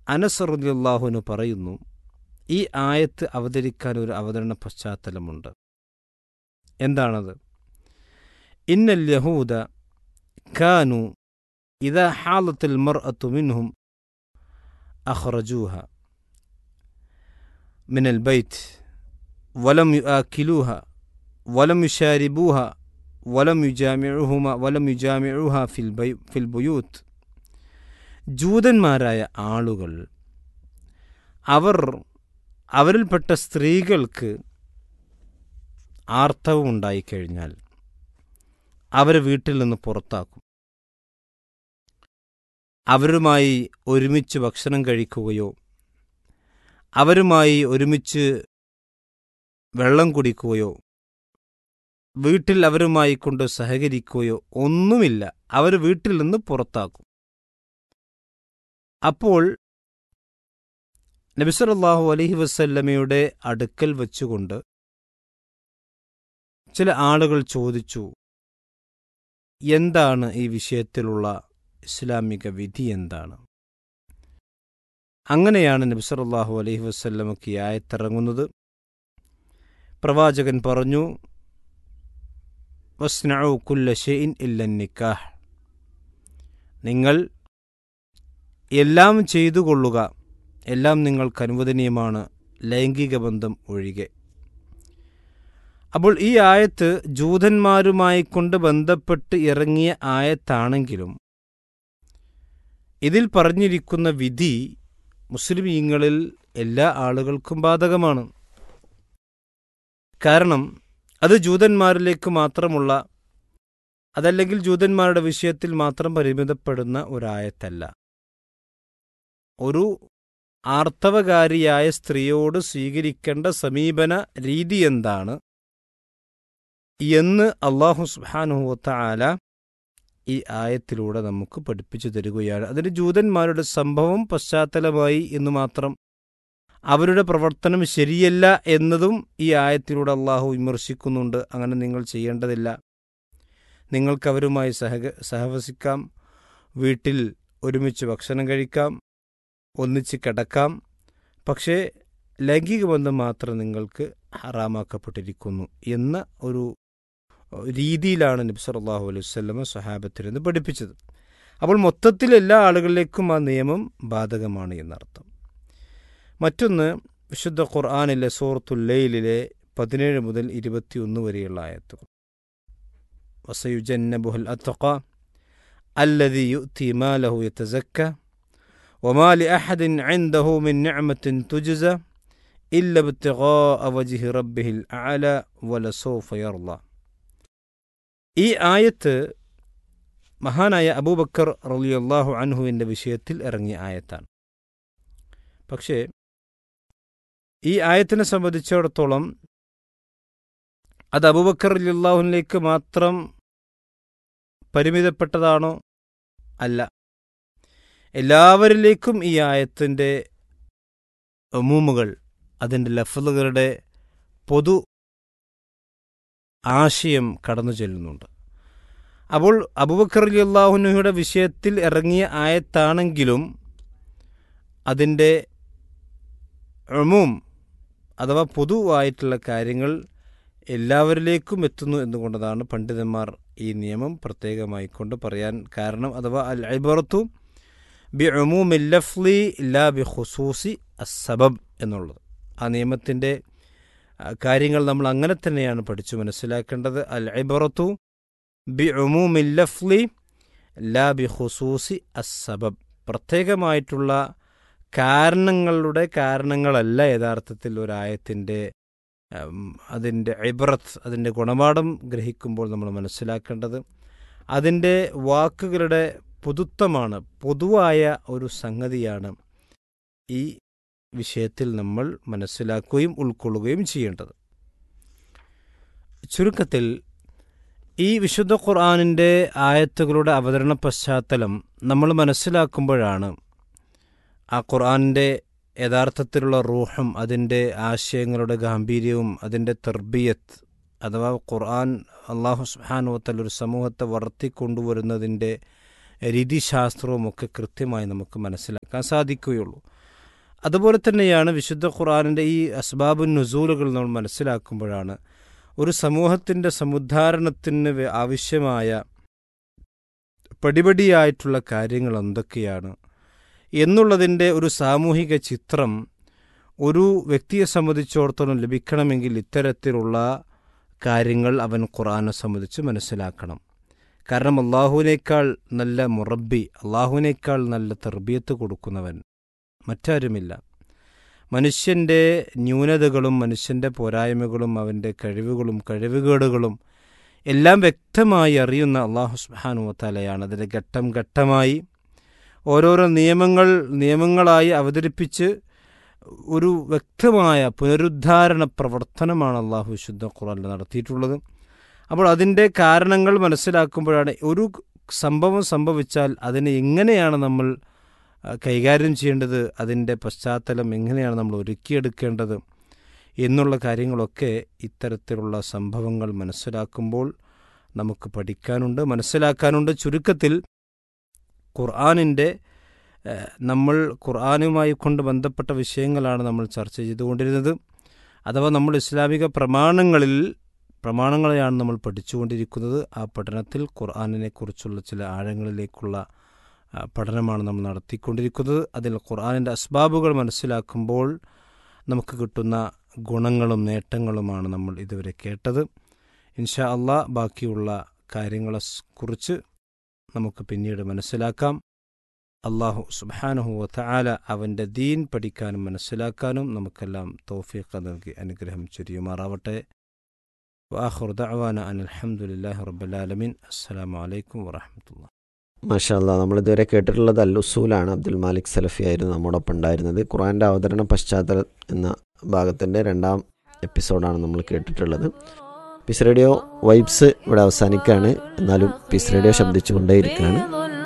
അനസറുദ്ദാഹുവിന് പറയുന്നു ഈ ആയത്ത് അവതരിക്കാൻ ഒരു അവതരണ പശ്ചാത്തലമുണ്ട് എന്താണത് ഇന്നൽ യഹൂദ കാനു ഇതാ ഹാലത്തിൽ മർ മിൻഹും അഖ്റജൂഹ من البيت ولم يآكلوها ولم يشاربوها ولم يجامعوهما ولم يجامعوها في البي في البيوت ജൂതന്മാരായ ആളുകൾ അവർ അവരിൽപ്പെട്ട സ്ത്രീകൾക്ക് ആർത്തവം ഉണ്ടായിക്കഴിഞ്ഞാൽ അവരെ വീട്ടിൽ നിന്ന് പുറത്താക്കും അവരുമായി ഒരുമിച്ച് ഭക്ഷണം കഴിക്കുകയോ അവരുമായി ഒരുമിച്ച് വെള്ളം കുടിക്കുകയോ വീട്ടിൽ അവരുമായി കൊണ്ട് സഹകരിക്കുകയോ ഒന്നുമില്ല അവർ വീട്ടിൽ നിന്ന് പുറത്താക്കും അപ്പോൾ നബിസലല്ലാഹു അലഹി വസല്ലമയുടെ അടുക്കൽ വെച്ചുകൊണ്ട് ചില ആളുകൾ ചോദിച്ചു എന്താണ് ഈ വിഷയത്തിലുള്ള ഇസ്ലാമിക വിധി എന്താണ് അങ്ങനെയാണ് നബിസലല്ലാഹു അലൈഹി വസ്ല്ലമക്ക് ഈ ആയത്തിറങ്ങുന്നത് പ്രവാചകൻ പറഞ്ഞു വസ്നഉ കുല്ല ഷെയിൻ ഇല്ല നിക്കാഹ് നിങ്ങൾ എല്ലാം ചെയ്തു കൊള്ളുക എല്ലാം നിങ്ങൾക്ക് അനുവദനീയമാണ് ലൈംഗിക ബന്ധം ഒഴികെ അപ്പോൾ ഈ ആയത്ത് ജൂതന്മാരുമായി കൊണ്ട് ബന്ധപ്പെട്ട് ഇറങ്ങിയ ആയത്താണെങ്കിലും ഇതിൽ പറഞ്ഞിരിക്കുന്ന വിധി മുസ്ലിമീങ്ങളിൽ എല്ലാ ആളുകൾക്കും ബാധകമാണ് കാരണം അത് ജൂതന്മാരിലേക്ക് മാത്രമുള്ള അതല്ലെങ്കിൽ ജൂതന്മാരുടെ വിഷയത്തിൽ മാത്രം പരിമിതപ്പെടുന്ന ഒരായത്തല്ല ഒരു ആർത്തവകാരിയായ സ്ത്രീയോട് സ്വീകരിക്കേണ്ട സമീപന രീതി എന്താണ് എന്ന് അള്ളാഹു സുബാനുഹത്ത ആല ഈ ആയത്തിലൂടെ നമുക്ക് പഠിപ്പിച്ചു തരികയാണ് അതിന് ജൂതന്മാരുടെ സംഭവം പശ്ചാത്തലമായി എന്ന് മാത്രം അവരുടെ പ്രവർത്തനം ശരിയല്ല എന്നതും ഈ ആയത്തിലൂടെ അള്ളാഹു വിമർശിക്കുന്നുണ്ട് അങ്ങനെ നിങ്ങൾ ചെയ്യേണ്ടതില്ല നിങ്ങൾക്കവരുമായി സഹ സഹവസിക്കാം വീട്ടിൽ ഒരുമിച്ച് ഭക്ഷണം കഴിക്കാം ഒന്നിച്ച് കിടക്കാം പക്ഷേ ലൈംഗിക ബന്ധം മാത്രം നിങ്ങൾക്ക് ഹറാമാക്കപ്പെട്ടിരിക്കുന്നു എന്ന ഒരു രീതിയിലാണ് നബി സല്ലാഹു അലൈഹി വല്ലമ സഹാബത്തിൽ നിന്ന് പഠിപ്പിച്ചത് അപ്പോൾ മൊത്തത്തിൽ എല്ലാ ആളുകളിലേക്കും ആ നിയമം ബാധകമാണ് എന്നർത്ഥം മറ്റൊന്ന് വിശുദ്ധ ഖുർആാനിലെ സൂറത്തുല്ലയിലെ പതിനേഴ് മുതൽ ഇരുപത്തിയൊന്ന് വരെയുള്ള ആയത്തുകൾ വസയുജന്നബുഹൽ അത്തഖ അല്ലതി യുത്തി മാലഹു യതസക്ക وما لأحد عنده من نعمة تجزى إلا ابتغاء وجه ربه الأعلى ولسوف يرضى ഈ ആയത്ത് മഹാനായ അബൂബക്കർ റലിയല്ലാഹു അൻഹുവിൻ്റെ വിഷയത്തിൽ ഇറങ്ങിയ ആയത്താണ് പക്ഷേ ഈ ആയത്തിനെ സംബന്ധിച്ചിടത്തോളം അത് അബൂബക്കർ റലിയല്ലാഹുവിലേക്ക് മാത്രം പരിമിതപ്പെട്ടതാണോ അല്ല എല്ലാവരിലേക്കും ഈ ആയത്തിൻ്റെ മൂമുകൾ അതിൻ്റെ ലഫലുകളുടെ പൊതു ആശയം കടന്നു ചെല്ലുന്നുണ്ട് അപ്പോൾ അബുബക്കർ അലി അള്ളാഹുനുയുടെ വിഷയത്തിൽ ഇറങ്ങിയ ആയത്താണെങ്കിലും അതിൻ്റെ അമൂം അഥവാ പൊതുവായിട്ടുള്ള കാര്യങ്ങൾ എല്ലാവരിലേക്കും എത്തുന്നു എന്നുകൊണ്ടതാണ് പണ്ഡിതന്മാർ ഈ നിയമം പ്രത്യേകമായി കൊണ്ട് പറയാൻ കാരണം അഥവാ അൽ ഐബറത്തു ബി അമൂമി ലഫ്ലി ലാ ബി ഖുസൂസി അസബബ് എന്നുള്ളത് ആ നിയമത്തിൻ്റെ കാര്യങ്ങൾ നമ്മൾ അങ്ങനെ തന്നെയാണ് പഠിച്ചു മനസ്സിലാക്കേണ്ടത് അൽ ഇബറത്തു ബി ഉമൂമി ലഫ്ലി ലാ ബി ഖുസൂസി അസബബ് പ്രത്യേകമായിട്ടുള്ള കാരണങ്ങളുടെ കാരണങ്ങളല്ല യഥാർത്ഥത്തിൽ ഒരായത്തിൻ്റെ അതിൻ്റെ ഇബ്രത്ത് അതിൻ്റെ ഗുണപാഠം ഗ്രഹിക്കുമ്പോൾ നമ്മൾ മനസ്സിലാക്കേണ്ടത് അതിൻ്റെ വാക്കുകളുടെ പൊതുത്വമാണ് പൊതുവായ ഒരു സംഗതിയാണ് ഈ വിഷയത്തിൽ നമ്മൾ മനസ്സിലാക്കുകയും ഉൾക്കൊള്ളുകയും ചെയ്യേണ്ടത് ചുരുക്കത്തിൽ ഈ വിശുദ്ധ ഖുർആാനിൻ്റെ ആയത്തുകളുടെ അവതരണ പശ്ചാത്തലം നമ്മൾ മനസ്സിലാക്കുമ്പോഴാണ് ആ ഖുർആാനിൻ്റെ യഥാർത്ഥത്തിലുള്ള റൂഹും അതിൻ്റെ ആശയങ്ങളുടെ ഗാംഭീര്യവും അതിൻ്റെ തെർബിയത്ത് അഥവാ ഖുർആൻ അള്ളാഹു സുഹാനുവത്തൽ ഒരു സമൂഹത്തെ വളർത്തിക്കൊണ്ടുവരുന്നതിൻ്റെ രീതിശാസ്ത്രവും ഒക്കെ കൃത്യമായി നമുക്ക് മനസ്സിലാക്കാൻ സാധിക്കുകയുള്ളൂ അതുപോലെ തന്നെയാണ് വിശുദ്ധ ഖുർആാനിൻ്റെ ഈ അസ്ബാബുൻ നുസൂലുകൾ നമ്മൾ മനസ്സിലാക്കുമ്പോഴാണ് ഒരു സമൂഹത്തിൻ്റെ സമുദ്ധാരണത്തിന് വേ- ആവശ്യമായ പടിപടിയായിട്ടുള്ള കാര്യങ്ങൾ എന്തൊക്കെയാണ് എന്നുള്ളതിൻ്റെ ഒരു സാമൂഹിക ചിത്രം ഒരു വ്യക്തിയെ സംബന്ധിച്ചിടത്തോളം ലഭിക്കണമെങ്കിൽ ഇത്തരത്തിലുള്ള കാര്യങ്ങൾ അവൻ ഖുർആനെ സംബന്ധിച്ച് മനസ്സിലാക്കണം കാരണം അള്ളാഹുവിനേക്കാൾ നല്ല മുറബി അള്ളാഹുവിനേക്കാൾ നല്ല തെർബിയത്ത് കൊടുക്കുന്നവൻ മറ്റാരുമില്ല മനുഷ്യൻ്റെ ന്യൂനതകളും മനുഷ്യൻ്റെ പോരായ്മകളും അവൻ്റെ കഴിവുകളും കഴിവുകേടുകളും എല്ലാം വ്യക്തമായി അറിയുന്ന അള്ളാഹു സുബ്ഹാനഹു വതആലയാണ് അതിൻ്റെ ഘട്ടം ഘട്ടമായി ഓരോരോ നിയമങ്ങൾ നിയമങ്ങളായി അവതരിപ്പിച്ച് ഒരു വ്യക്തമായ പുനരുദ്ധാരണ പ്രവർത്തനമാണ് അള്ളാഹു വിശുദ്ധ ഖുറാനിൽ നടത്തിയിട്ടുള്ളത് അപ്പോൾ അതിൻ്റെ കാരണങ്ങൾ മനസ്സിലാക്കുമ്പോഴാണ് ഒരു സംഭവം സംഭവിച്ചാൽ അതിനെ എങ്ങനെയാണ് നമ്മൾ ആ, കൈകാര്യം ചെയ്യേണ്ടത് അതിൻ്റെ പശ്ചാത്തലം എങ്ങനെയാണ് നമ്മൾ ഒരുക്കിയെടുക്കേണ്ടത് എന്നുള്ള കാര്യങ്ങളൊക്കെ ഇത്തരത്തിലുള്ള സംഭവങ്ങൾ മനസ്സിലാക്കുമ്പോൾ നമുക്ക് പഠിക്കാനുണ്ട് മനസ്സിലാക്കാനുണ്ട് ചുരുക്കത്തിൽ ഖുർആാനിൻ്റെ ഏഹ്, നമ്മൾ ഖുർആാനുമായി കൊണ്ട് ബന്ധപ്പെട്ട വിഷയങ്ങളാണ് നമ്മൾ ചർച്ച ചെയ്തുകൊണ്ടിരുന്നത് അഥവാ നമ്മൾ ഇസ്ലാമിക പ്രമാണങ്ങളിൽ പ്രമാണങ്ങളെയാണ് നമ്മൾ പഠിച്ചുകൊണ്ടിരിക്കുന്നത് ആ പഠനത്തിൽ ഖുർആാനിനെ കുറിച്ചുള്ള ചില ആഴങ്ങളിലേക്കുള്ള ആ, പഠനമാണ് നമ്മൾ നടത്തിക്കൊണ്ടിരിക്കുന്നത് അതിൽ ഖുർആാനിൻ്റെ അസ്ബാബുകൾ മനസ്സിലാക്കുമ്പോൾ നമുക്ക് കിട്ടുന്ന ഗുണങ്ങളും നേട്ടങ്ങളുമാണ് നമ്മൾ ഇതുവരെ കേട്ടത് ഇൻഷാ അള്ളാ ബാക്കിയുള്ള കാര്യങ്ങളെ സ് കുറിച്ച് നമുക്ക് പിന്നീട് മനസ്സിലാക്കാം അള്ളാഹു സുബാനുഹു വതആല അവൻ്റെ ദീൻ പഠിക്കാനും മനസ്സിലാക്കാനും നമുക്കെല്ലാം തൗഫീഖ് നൽകി അനുഗ്രഹം ചൊരിയുമാറാവട്ടെ വാഹുർ ദഅവാന അനിൽ അൽഹംദുലില്ലാഹി റബ്ബിൽ ആലമീൻ അസ്സലാമു അലൈക്കും വറഹ്മത്തുള്ളാഹി മാഷാല്ല നമ്മളിതുവരെ കേട്ടിട്ടുള്ളത് അൽ ഉസൂലാണ് അബ്ദുൽ മാലിക് സലഫി ആയിരുന്നു നമ്മോടൊപ്പം ഉണ്ടായിരുന്നത് ഖുറാൻ്റെ അവതരണ പശ്ചാത്തലം എന്ന ഭാഗത്തിൻ്റെ രണ്ടാം എപ്പിസോഡാണ് നമ്മൾ കേട്ടിട്ടുള്ളത് പീസ് റേഡിയോ വൈബ്സ് ഇവിടെ അവസാനിക്കുകയാണ് എന്നാലും പീസ് റേഡിയോ ശബ്ദിച്ചുകൊണ്ടേയിരിക്കുകയാണ്